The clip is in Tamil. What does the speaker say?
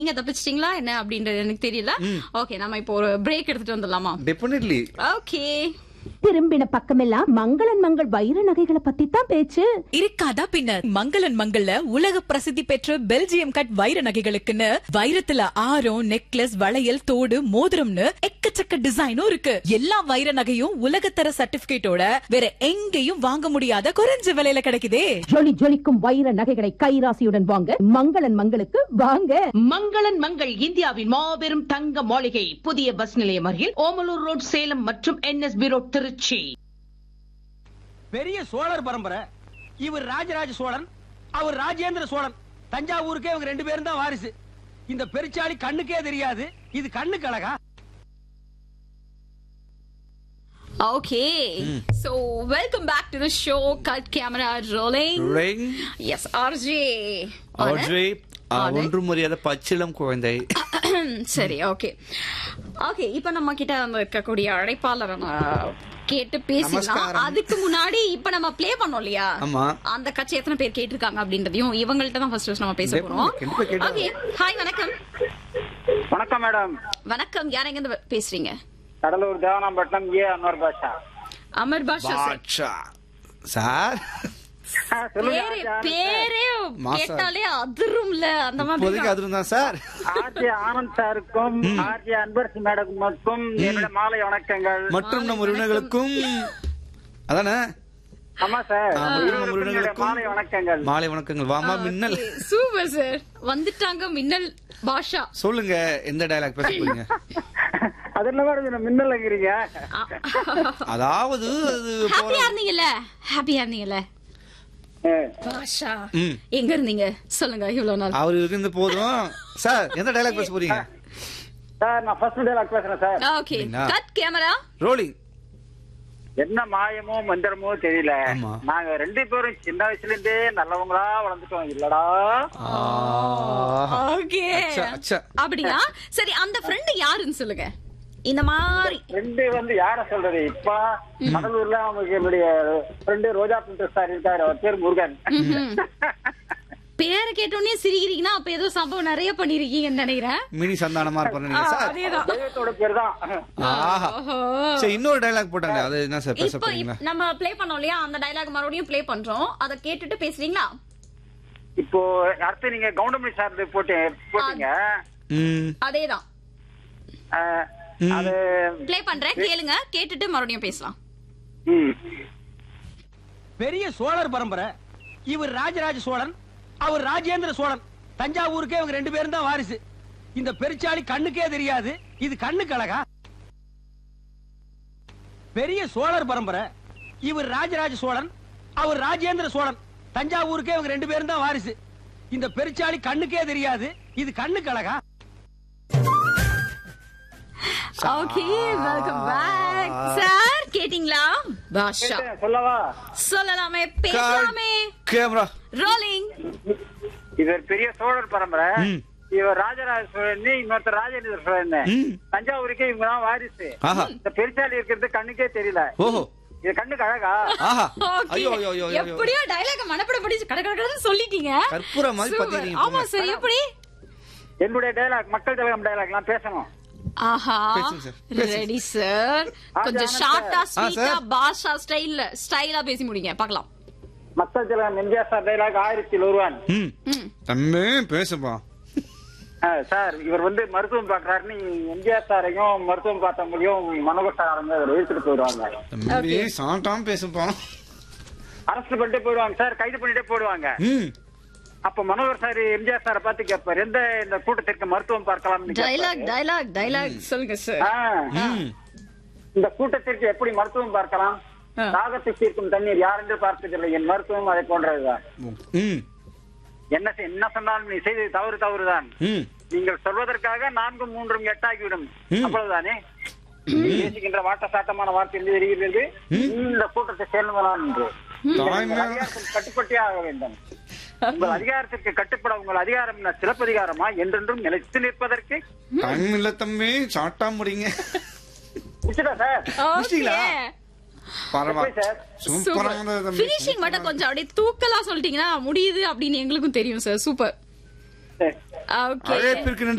நீங்க தப்பிச்சிட்டீங்களா என்ன அப்படின்றது எனக்கு தெரியல ஓகே நம்ம இப்போ ஒரு பிரேக் எடுத்துட்டு வந்துடலாமா டெஃபினெட்லி ஓகே திரும்பின பக்கமெல்லாம் மங்களன் மங்கள் வைர நகைகளை பத்தி தான் பேச்சு இருக்காதா பின்ன மங்களன் மங்கள்ல உலக பிரசித்தி பெற்ற பெல்ஜியம் கட் வைர நகைகளுக்குன்னு வைரத்துல ஆரம் நெக்லஸ் வளையல் தோடு மோதிரம்னு எக்கச்சக்க டிசைனும் இருக்கு எல்லா வைர நகையும் உலகத்தர சர்டிபிகேட்டோட வேற எங்கேயும் வாங்க முடியாத குறைஞ்ச விலையில கிடைக்குதே ஜொலி ஜொலிக்கும் வைர நகைகளை கைராசியுடன் வாங்க மங்களன் மங்களுக்கு வாங்க மங்களன் மங்கள் இந்தியாவின் மாபெரும் தங்க மாளிகை புதிய பஸ் நிலையம் அருகில் ஓமலூர் ரோட் சேலம் மற்றும் என்எஸ்பி ரோட் திருச்சி பெரிய சோழர் பரம்பரை இவர் ராஜராஜ சோழன் அவர் ராஜேந்திர சோழன் தஞ்சாவூருக்கே இவங்க ரெண்டு பேரும் தான் வாரிசு இந்த பெருச்சாளி கண்ணுக்கே தெரியாது இது கண்ணுக்கு அழகா okay so welcome back to the show cut camera rolling ring S RJ Audrey ஒன்றும் முடியாத பச்சிளம் குழந்தை சரி ஓகே ஓகே இப்போ நம்ம கிட்ட வந்து இருக்கக்கூடிய அழைப்பாளரை நான் கேட்டு பேசலாம் நமஸ்காரம். அதுக்கு முன்னாடி இப்ப நம்ம ப்ளே பண்ணோம் இல்லையா ஆமா. அந்த கட்சி எத்தனை பேர் கேட்டிருக்காங்க அப்படின்றதையும் இவங்கள்ட்ட தான் ஃபர்ஸ்ட் நம்ம பேச Definitely, போறோம் கண்டிப்பா கேட்டாங்க. ஓகே ஹாய் வணக்கம் வணக்கம் மேடம் வணக்கம் யார் எங்க இருந்து பேசுறீங்க Cuddalore Devanampattinam A Anwar Basha Amar Basha sir Baasha sir ஆ, சொல்லுங்க பேரே ஆர்ஜே ஆனந்த் பேரே மாசா. கேட்டாலே அதிரும்ல அந்த மாதிரி இப்போதைக்கு தான். அதுவும் தான் சார் ஆர்ஜே ஆனந்த் சாருக்கும் ஆர்ஜே அன்பரசி மேடமுக்கும் என்னோட மாலை வணக்கங்கள் மற்றும் நம் உறவினர்களுக்கும் அதானே ஆமா சார் ஆ, மற்றும் நம் என்னுடைய உறவினர்களுக்கும் மாலை வணக்கங்கள் மாலை வணக்கங்கள் வாமா மின்னல் சூப்பர் சார் வந்துட்டாங்க மின்னல் பாஷா சொல்லுங்க எந்த டயலாக் பேச போறீங்க அது என்ன மேடம் என்ன மின்னல் வைக்கிறீங்க அதாவது அது ஹாப்பியா போற- இருந்தீங்கல்ல ஹாப்பியா இருந்தீங்கல்ல ஆ, பாஷா ம். எங்க இருந்தீங்க சொல்லுங்க இவ்வளவு நாள் அவர் இருந்து போதும் சார் எந்த டயலாக் பேச போறீங்க சார் நான் ஃபர்ஸ்ட் டேலாக் பேசுறேன் சார் ஓகே அப்படிங்களா? கட் கேமரா ரோலிங் என்ன மாயமோ மந்திரமோ தெரியல ஆமா. நாங்க ரெண்டு பேரும் சின்ன வயசுல இருந்தே நல்லவங்களா வளர்ந்துட்டோம் இல்லடா ஓகே அச்சா, அச்சா. அப்படியா சரி அந்த ஃப்ரெண்ட் யாருன்னு சொல்லுங்க இந்த மாதிரி ஃப்ரெண்டு வந்து யார சொல்றது இப்ப கடலூர்ல அவங்களுக்கு என்னுடைய ஃப்ரெண்டு ரோஜா பிரிண்டர் சார் இருக்காரு அவர் பேர் முருகன் பேரை கேட்டோடனே சிரிக்கிறீங்கன்னா அப்ப ஏதோ சம்பவம் நிறைய பண்ணிருக்கீங்கன்னு நினைக்கிறேன் மினி சந்தானமா இருப்பாரு சார் அதேதான் தெய்வத்தோட பேர் தான் ஆஹா ஓஹோ. சரி இன்னொரு டயலாக் போட்டாங்க அது என்ன சார் பேச இப்போ போறீங்களா இப்- நம்ம ப்ளே பண்ணோம் இல்லையா அந்த டயலாக் மறுபடியும் ப்ளே பண்றோம் அத கேட்டுட்டு பேசுறீங்களா இப்போ அடுத்து நீங்க கவுண்டமணி சார் போட்டு போட்டீங்க ம் அதேதான் அஹ், ம். அது ப்ளே பண்றேன் கேளுங்க கேட்டுட்டு மறுபடியும் பேசலாம் ம். பெரிய சோழர் பரம்பரை இவர் ராஜராஜ சோழன் அவர் ராஜேந்திர சோழன் தஞ்சாவூருக்கே இவங்க ரெண்டு பேரும் தான் வாரிசு இந்த பெருச்சாளி கண்ணுக்கே தெரியாது இது கண்ணுக்கு அழகா பெரிய சோழர் பரம்பரை இவர் ராஜராஜ சோழன் அவர் ராஜேந்திர சோழன் தஞ்சாவூருக்கே இவங்க ரெண்டு பேரும் தான் வாரிசு இந்த பெருச்சாளி கண்ணுக்கே தெரியாது இது கண்ணுக்கு அழகா ஓகே வெல்கம் பேக் சார் கேட்டிங்களா பாஷா கேட்டேன், சொல்லவா சொல்லலாமே பேசலாமே கேமரா ரோலிங் இவர் பெரிய சோழர் பரம்பரை ம். இவர் ராஜராஜ சோழன் இன்னொருத்தர் ராஜேந்திர சோழன் ம். தஞ்சாவூருக்கே இவங்க தான் வாரிசு ஆஹா இந்த பெருச்சாளி இருக்கிறது கண்ணுக்கே தெரியல ஓஹோ இது கண்ணுக்கு அழகா ஆஹா Okay. ஐயோ ஐயோ ஐயோ ஐயோ எப்படியோ டயலாக் மனப்படம் படிச்சு கட கட கடன்னு சொல்லிட்டீங்க கற்பூரம் மாதிரி Super. பத்திக்கிறீங்க ஆமா போங்க. சார் எப்படி என்னுடைய டயலாக் மக்கள் திலகம் டயலாக் எல்லாம் பேசணும் ஆஹா பேசுங்க sir. பேசுங்க. ரெடி சார் கொஞ்சம் ஆனா ஷார்ட்டா ஆ, ஸ்வீட்டா sir. பாஷா ஸ்டைல்ல ஸ்டைலா பேசி முடிங்க பார்க்கலாம் மக்கள் திலகம் எம்ஜிஆர் சார் டயலாக் ஆயிரத்தில் ஒருவன் ம் ம். தம்பி பேசுப்பா ஆ, சார் இவர் வந்து மருத்துவம் பாக்குறாருன்னு எம்ஜிஆர் சாரையும் மருத்துவம் பார்த்தவங்களையும் மனோகர் சார் வந்து அவர் இழுத்துட்டு போயிடுவாங்க தம்பி சாண்டாம் பேசுப்பா அரெஸ்ட் பண்ணிட்டே போயிடுவாங்க சார் கைது பண்ணிட்டே போயிடுவாங்க ம் அப்ப மனோகர் சார் எம்ஜிஆர் சாரை பார்த்து கேட்பாரு எந்த இந்த கூட்டத்திற்கு மருத்துவம் பார்க்கலாம்னு டயலாக் கேட்பாரு. டயலாக் டயலாக் சொல்லுங்க சார் ஆ, ம் இந்த கூட்டத்திற்கு எப்படி மருத்துவம் பார்க்கலாம் ஆ. தாகத்தை தீர்க்கும் தண்ணீர் யாரென்று பார்த்ததில்லை என் மருத்துவம் அதை போன்றதுதான் ம் என்ன செய்- என்ன சொன்னாலும் நீ செய்தது தவறு தவறுதான் ம் நீங்கள் சொல்வதற்காக நான்கும் மூன்றும் எட்டாகிவிடும் ம். அவ்வளவுதானே பேசுகின்ற வாட்ட சாட்டமான வார்த்தை என்று தெரிகிறது இந்த கூட்டத்தை சேர்ந்தவனான் என்று தாய்மை. உங்கள் அதிகாரத்தில் கட்டுப்பட்டே ஆக வேண்டும் உங்கள் அதிகாரத்திற்கு கட்டுப்பட உங்கள் அதிகாரம் என்ன சிலப்பதிகாரமா என்றென்றும் நிலைத்து நிற்பதற்கு டைம் இல்ல தம்பி சாட்டா முடிங்க முடிச்சுட்டா சார் முடிச்சிங்களா? பரவாயில்ல எப்படி சார்? சூப்பரா இருந்தது தம்பி ஃபினிஷிங் மட்டும் கொஞ்சம் அப்படியே தூக்கலா சொல்லிட்டீங்கன்னா முடியுது அப்படின்னு எங்களுக்கும் தெரியும் சார் சூப்பர் ஓகே அழைப்பிற்கு நன்றி